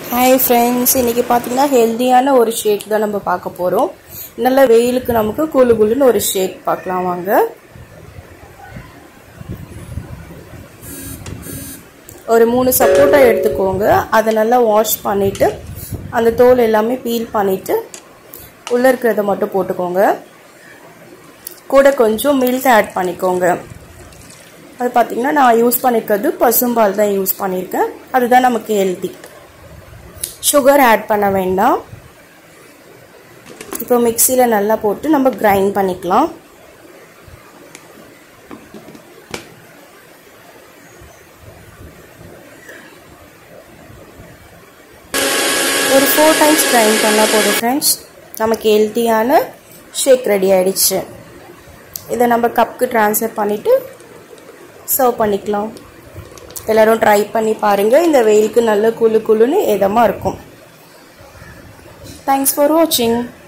hi friends இன்றைக்கி பார்த்தீங்கன்னா ஹெல்த்தியான ஒரு ஷேக் தான் நம்ம பார்க்க போகிறோம் நல்ல வெயிலுக்கு நமக்கு குளு குளுன்னு ஒரு ஷேக் பார்க்கலாம் வாங்க ஒரு மூணு சப்போட்டா எடுத்துக்கோங்க அதை நல்லா வாஷ் பண்ணிவிட்டு அந்த தோல் எல்லாமே பீல் பண்ணிவிட்டு உள்ளே இருக்கிறத மட்டும் போட்டுக்கோங்க கூட கொஞ்சம் மில்க் ஆட் பண்ணிக்கோங்க அது பார்த்திங்கன்னா நான் யூஸ் பண்ணியிருக்கிறது பசும்பால் தான் யூஸ் பண்ணியிருக்கேன் அதுதான் நமக்கு ஹெல்த்தி சுகர் ஆட் பண்ண வேண்டாம் இப்போ மிக்சியில் நல்லா போட்டு நம்ம கிரைண்ட் பண்ணிக்கலாம் ஒரு ஃபோர் டைம்ஸ் கிரைண்ட் பண்ணால் போதும் ஃப்ரெண்ட்ஸ் நமக்கு ஹெல்த்தியான ஷேக் ரெடி ஆகிடுச்சு இதை நம்ம கப்புக்கு ட்ரான்ஸ்ஃபர் பண்ணிவிட்டு சர்வ் பண்ணிக்கலாம் எல்லோரும் ட்ரை பண்ணி பாருங்கள் இந்த வெயிலுக்கு நல்ல குளு குளுன்னு இதமாக இருக்கும் தேங்க்ஸ் ஃபார் வாட்சிங்